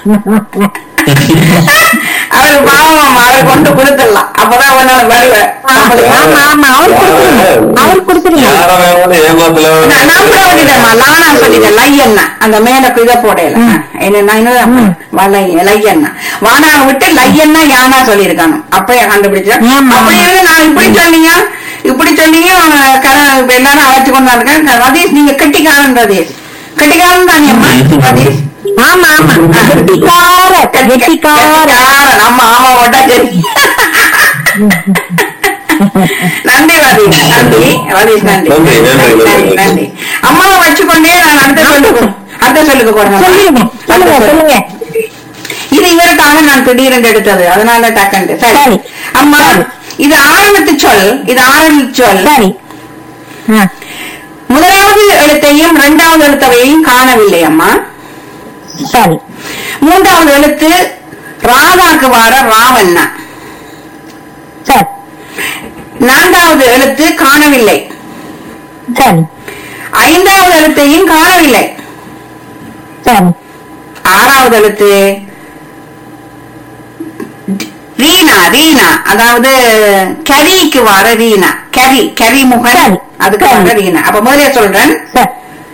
அவர் பாவம் அவரை கொண்டு கொடுத்துடலாம் அப்பதான் அவனால வருவேன் ஆமா ஆமா அவர் கொடுத்துருங்க அவர் கொடுத்துருங்க யார வேணாலும் ஏமாத்துல நான் நான் கூட சொல்லிட்டேன்மா நானா சொல்லிட்டேன் லையண்ணா அந்த மேல இதை போடையில என்ன நான் இன்னும் வலை லையண்ணா வானா விட்டு லையண்ணா யானா சொல்லியிருக்கானு அப்ப கண்டுபிடிச்சேன் ஆமா. அப்படி இருந்து நான் இப்படி சொன்னீங்க இப்படி சொன்னீங்க கர- இப்ப எல்லாரும் அழைச்சு கொண்டு இருக்கேன் ரதீஷ் நீங்க கெட்டிக்காரன் ரதீஷ் கெட்டிக்காரன் தானே அம்மா ரதீஷ் ஆமா ஆமா கெட்டிக்கார கெட்டிக்கார கெட்டிக்காரன் ஆமா ஆமா ஓட்டா சரி நன்றி ரதீஷ் நன்றி ரதீஷ் நன்றி நன்றி, நன்றி, நன்றி நன்றி. நன்றி அம்மாவை வச்சுக்கொண்டே நான் அடுத்த சொல்லுக்கு அடுத்த சொல்லுக்கு போறேன் சொல்லுங்க சொல்லுங்க சொல்லுங்க இது இவருக்காக நான் திடீரென்று எடுத்தது அதனால டக்கண்டு சரி சரி. அம்மா சரி. இது ஆரம்பத்து சொல் இது ஆரம்பத்து சொல் சரி ஆ, முதலாவது எழுத்தையும் இரண்டாவது எழுத்தவையும் காணவில்லை அம்மா சரி மூன்றாவது எழுத்து ராதாக்கு வார ராவண்ணா சரி நான்காவது எழுத்து காணவில்லை சரி ஐந்தாவது எழுத்தையும் காணவில்லை சரி ஆறாவது எழுத்து ரீனா ரீனா அதாவது கரிக்கு வர ரீனா கரி கரி முகன் சரி. அதுக்கு வர சரி. ரீனா அப்ப முதலே சொல்றேன் சரி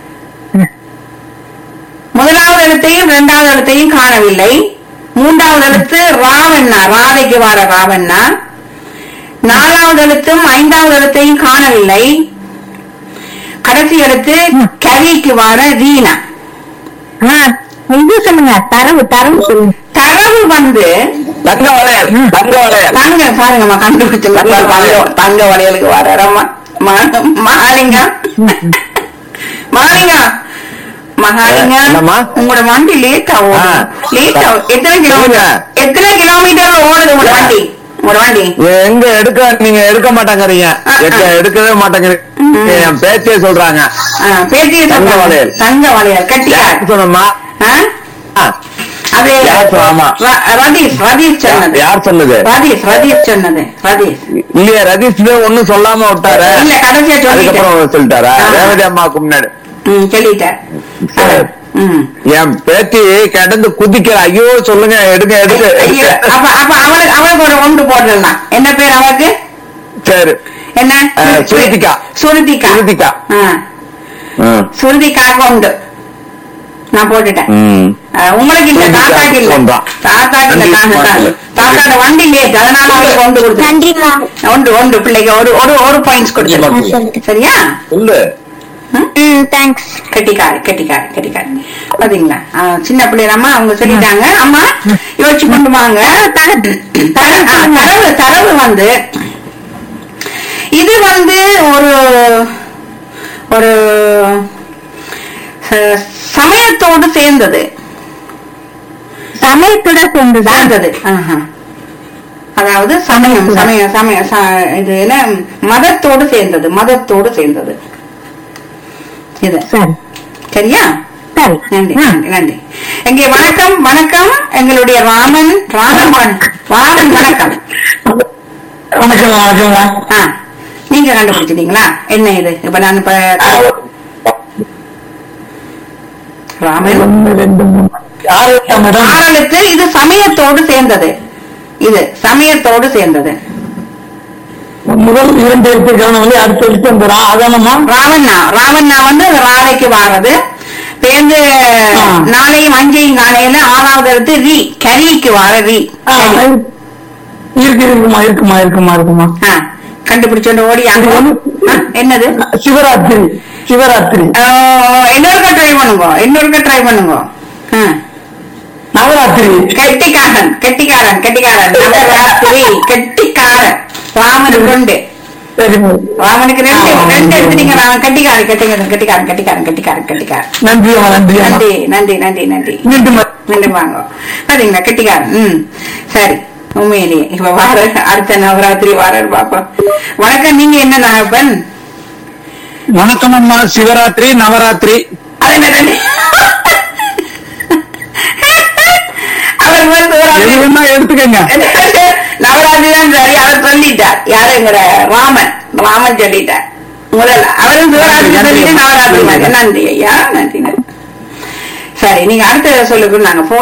முதலாவது எழுத்தையும் இரண்டாவது எழுத்தையும் காணவில்லை மூன்றாவது எழுத்து ராவண்ணா ராதைக்கு வர ராவண்ணா நாலாவது எழுத்தும் ஐந்தாவது எழுத்தையும் காணவில்லை கடைசி எழுத்து கரிக்கு வர ரீனா ஆ, இது சொல்லுங்க தரவு தரவு சொல்லுங்க தரவு வந்து தங்க வளையல் தங்க வளையல் தாங்க பாருங்கம்மா கண்டுபிடிச்சு தங்க தங்க வளையலுக்கு வரமா மகாலிங்கா மகாலிங்கா மகாலிங்கா என்னம்மா? உங்களோட வண்டி லேட் ஆகும் ஆ. லேட் ஆகும் எத்தனை சொல்லுங்க. கிலோமீட்டர் எத்தனை கிலோமீட்டர் ஓடுது உங்களோட வண்டி உங்களோட வண்டி எங்க எடுக்க நீங்க எடுக்க மாட்டேங்கிறீங்க ஆ, ஆ. எங்க எடுக்கவே மாட்டேங்கிறீங்க என் பேச்சே சொல்றாங்க ஆ, பேத்தியை தங்க சொல்றாங்க. வளையல். தங்க வளையல் கட்டியா யார் சொன்னம்மா ஆ, அது யார் சொ- ஆமா. ர- ரதீஷ் ரதீஷ் சொன்னது யார் சொன்னது ரதீஷ் ரதீஷ் சொன்னது ரதீஷ் இல்லையா ரதீஷ் ஒண்ணும் சொல்லாம விட்டாரு இல்ல கடைசியா சொல்லிட்டேன் அதுக்கப்புறம் சொல்லிட்டாரா ஆ. ரேவதி அம்மாவுக்கு முன்னாடி ம் சொல்லிட்டேன் சரி. ம் என் பேத்தி கிடந்து குதிக்கிற ஐயோ சொல்லுங்க எடுங்க எடுங்க ஐயோ, அப்ப அப்ப அவளுக்கு அவளுக்கு ஒரு ஒன்று போடலாம் என்ன பேர் அவளுக்கு சரி என்ன அஹ், சுருதிகா. சுருதிகா சுருதிகா. ஆ, ம். சுருதிகாக்கு உண்டு நான் போட்டுட்டேன் ம். அஹ், உங்களுக்கு இல்ல சுருதிகா தாத்தாக்கு இல்ல ஒன்றாம். தாத்தாக்கு இல்ல நன்றி, தாத்தா மாப்பிள்ளை. தாத்தாட வண்டி லேட் அதனால அவளுக்கு ஒன்று கொடுத்து நன்றிம்மா ஒன்று ஒன்று பிள்ளைக்கு ஒரு ஒரு ஒரு பாயிண்ட்ஸ் நன்றி, கொடுத்து மாப்பிள்ளை. சொல்லிட்டு சொல்லு சரியா ம் தேங்க்ஸ் கெட்டிக்காரு கெட்டிக்காரு கெட்டிக்காரு பாத்தீங்களா ஆ, சின்ன பிள்ளைகளம்மா அவங்க சொல்லிட்டாங்க அம்மா யோசிச்சு கொண்டு வாங்க தர- ஆ, தரவு தரவு வந்து இது வந்து ஒரு ஒரு ச- சமயத்தோடு சேர்ந்தது சமயத்தோட சேர்ந்துதான் சேர்ந்தது ஆஹா. அதாவது சமயம் சமயம் சமய ச- இது என்ன மதத்தோடு சேர்ந்தது மதத்தோடு சேர்ந்தது இது சரி சரியா சரி நன்றி ஆ. நன்றி நன்றி எங்கே வணக்கம் வணக்கம் எங்களுடைய ராமன் ராமன் வண- ராமன் வணக்கம் வணக்கம் வணக்கம் ஆ நீங்க கண்டுபிடிச்சிட்டீங்களா என்ன இது இப்ப நான் இப்ப ராமன் ஒன்னு ரெண்டு மூணு ஆறு மேடம் ஆரலுக்கு இது சமயத்தோடு சேர்ந்தது இது சமயத்தோடு சேர்ந்தது முதல் இரண்டு எழுத்து கவனம் அடுத்த எழுத்து வந்துடா அதானம்மா ராவண்ணா ராவண்ணா வந்து ராதைக்கு வாரது சேர்ந்து ஆ. நாளையும் அஞ்சையும் காலையில ஆறாவது எடுத்து ரி கரிக்கு வார ரி ஆ, கரி. இருக்கு இருக்குமா இருக்குமா இருக்குமா இருக்குமா ஆ, கண்டுபிடிச்சோண்டு ஓடி அது வந்து- ஆ, என்னது சிவராத்திரி சிவராத்திரி ஆ, இன்னொருக்கா ட்ரை பண்ணுங்க இன்னொருக்கா ட்ரை பண்ணுங்க ஆ. நவராத்திரி கெட்டிக்காரன் கெட்டிக்காரன் கெட்டிக்காரன் நவராத்திரி கெட்டிக்காரன் ராமனுக்கு ரெண்டு சரி ராமனுக்கு ரெண்டு ஆ. ரெண்டு எடுத்துட்டீங்க ராமன் கெட்டிக்காரன் கெட்டிக்காரன் கெட்டிக்காரன் கெட்டிக்காரன் கெட்டிக்காரன் கெட்டிக்காரன் நன்றி அம்மா நன்றி அம்மா நன்றி நன்றி நன்றி நன்றி மீண்டும் மீண்டும் வாங்க பாத்தீங்களா கெட்டிக்காரன் ம் சரி உண்மையிலேயே இப்ப வார அடுத்த நவராத்திரி வார பாப்போம் வணக்கம் நீங்க என்ன நாகப்பன் வணக்கம் அம்மா சிவராத்திரி நவராத்திரி அது என்ன ரெண்டு? அவர் வந்து ஒரு எது வேணா எடுத்துக்கங்க நவராத்திரி தான் சரி அவர் சொல்லிட்டார் யாருங்கிற ராமன் ராமன் சொல்லிட்டார் முதல்ல அவரும் சிவராத்திரி நன்றி, சொல்லிட்டு நன்றி. நவராத்திரி மாதிரி. நன்றி ஐயா நன்றி நன்றி சரி நீங்க அடுத்த சொல்லுக்கு நாங்க